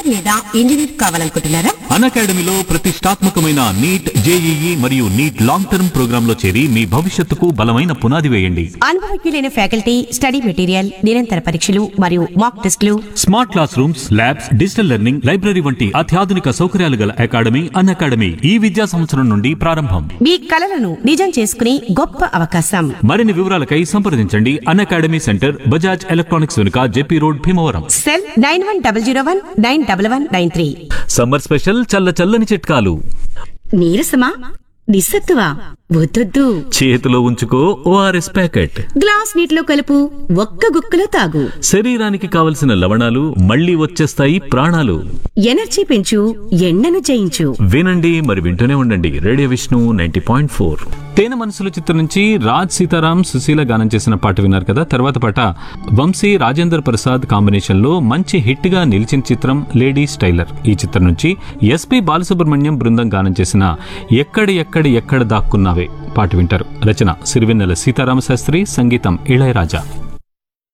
doctor లేదా engineer కావాలనుకుంటున్నారా అన్ అకాడమీలో ప్రతిష్టాత్మకమైన నీట్ జేఈఈ మరియు నీట్ లాంగ్ టర్మ్ ప్రోగ్రామ్ లో చేరి మీ భవిష్యత్తుకు బలమైన పునాది వేయండి అనుభవజ్ఞులైన ఫ్యాకల్టీ స్టడీ మెటీరియల్ నిరంతర పరీక్షలు మరియు మాక్ టెస్టులు smart classrooms labs digital learning library వంటి అత్యాధునిక సౌకర్యాలు గల అకాడమీ అన్ అకాడమీ ఈ విద్యా సంవత్సరం నుండి ప్రారంభం మీ కలలను నిజం చేసుకునే గొప్ప అవకాశం మరిన్ని వివరాలకై సంప్రదించండి అన్ అకాడమీ సెంటర్ బజాజ్ ఎలక్ట్రానిక్స్ వెనుక JP road Bhimavaram cell nine one double zero one nine double one nine three summer special చల్ల చల్లని చిట్కాలు నీరసమా నిస్సత్తువా వద్దొద్దు చేతిలో ఉంచుకో ఓఆర్ఎస్ ప్యాకెట్ గ్లాస్ నీటిలో కలుపు ఒక్క గుక్కలో తాగు శరీరానికి కావలసిన లవణాలు మళ్ళీ వచ్చేస్తాయి ప్రాణాలు ఎనర్జీ పెంచు ఎండను జయించు వినండి మరి వింటూనే ఉండండి radio Vishnu ninety point four తేనె మనసుల చిత్రం నుంచి రాజ్ సీతారాం సుశీల గానం చేసిన పాట విన్నారు కదా తర్వాత పాట వంశీ రాజేందర్ ప్రసాద్ కాంబినేషన్ లో మంచి హిట్ గా నిలిచిన చిత్రం లేడీస్ టైలర్ ఈ చిత్రం నుంచి ఎస్పి బాలసుబ్రహ్మణ్యం బృందం గానం చేసిన ఎక్కడ ఎక్కడ ఎక్కడ దాక్కున్నావే పాట వింటారు రచన సిరివెన్నెల సీతారామ శాస్త్రి సంగీతం ఇళయరాజా